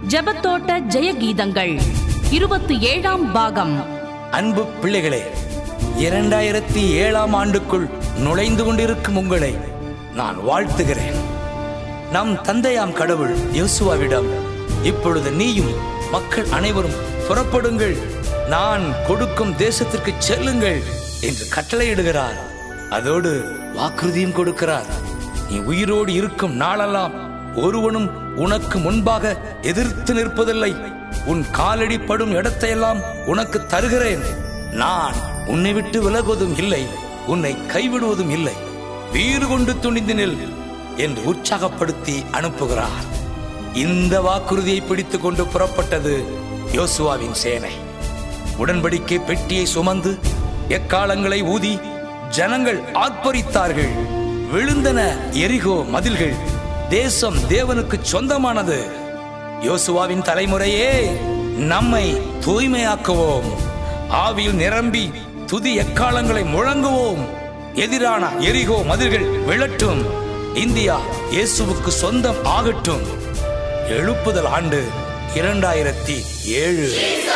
ஜெபத்தோட்ட ஜெயகீதங்கள் இருபத்தி ஏழாம் பாகம் அன்பு பிள்ளைகளே இரண்டாயிரத்தி ஏழாம் ஆண்டுக்குள் நுழைந்து கொண்டிருக்கும் உங்களை நான் வாழ்த்துகிறேன் நம் தந்தையாம் கடவுள் யோசுவாவிடம் இப்பொழுது நீயும் மக்கள் அனைவரும் புறப்படுங்கள் நான் கொடுக்கும் தேசத்திற்கு செல்லுங்கள் என்று கட்டளையிடுகிறார் அதோடு வாக்குறுதியும் கொடுக்கிறார் நீ உயிரோடு இருக்கும் நாளெல்லாம் ஒருவனும் உனக்கு முன்பாக எதிர்த்து நிற்பதில்லை உன் காலடி படும் இடத்தையெல்லாம் உனக்கு தருகிறேன் நான் உன்னை விட்டு விலகுவதும் இல்லை உன்னை கைவிடுவதும் இல்லை வீறு கொண்டு துணிந்து நில் என்று உற்சாகப்படுத்தி அனுப்புகிறார் இந்த வாக்குறுதியை பிடித்துக் கொண்டு புறப்பட்டது யோசுவாவின் சேனை உடன்படிக்கை பெட்டியை சுமந்து எக்காலங்களை ஊதி ஜனங்கள் ஆர்ப்பரித்தார்கள் விழுந்தன எரிகோ மதில்கள் தேசம் தேவனுக்கு சொந்தமானது யோசுவாவின் தலைமுறையே நம்மை தூய்மையாக்குவோம் ஆவியில் நிரம்பி துதி எக்காலங்களை முழங்குவோம் எதிரான எரிகோ மதில்கள் விழட்டும் இந்தியா இயேசுவுக்கு சொந்தம் ஆகட்டும் எழுப்புதல் ஆண்டு இரண்டாயிரத்தி ஏழு